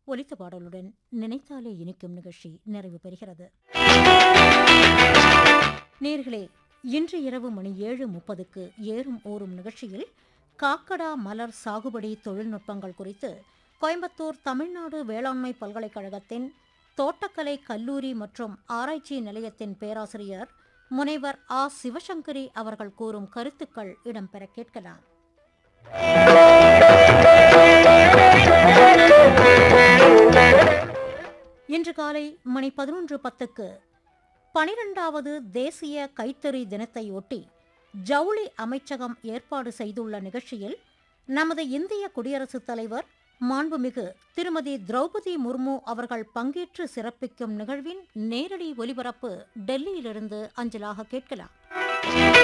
ஒலித்த பாடலுடன் நினைத்தாலே இனிக்கும் நிகழ்ச்சி நிறைவு பெறுகிறது நேர்களே இன்று இரவு மணி ஏழு முப்பதுக்கு ஏறும் ஊறும் நிகழ்ச்சியில் காக்கடா மலர் சாகுபடி தொழில்நுட்பங்கள் குறித்து கோயம்புத்தூர் தமிழ்நாடு வேளாண்மை பல்கலைக்கழகத்தின் தோட்டக்கலை கல்லூரி மற்றும் ஆராய்ச்சி நிலையத்தின் பேராசிரியர் முனைவர் ஆ சிவசங்கரி அவர்கள் கூறும் கருத்துக்கள் இடம்பெற கேட்கலாம் இன்று காலை மணி பதினொன்று பத்துக்கு பனிரெண்டாவது தேசிய கைத்தறி தினத்தையொட்டி ஜவுளி அமைச்சகம் ஏற்பாடு செய்துள்ள நிகழ்ச்சியில் நமது இந்திய குடியரசுத் தலைவர் மாண்புமிகு திருமதி திரௌபதி முர்மு அவர்கள் பங்கேற்று சிறப்பிக்கும் நிகழ்வின் நேரடி ஒலிபரப்பு டெல்லியிலிருந்து அஞ்சலாக கேட்கலாம்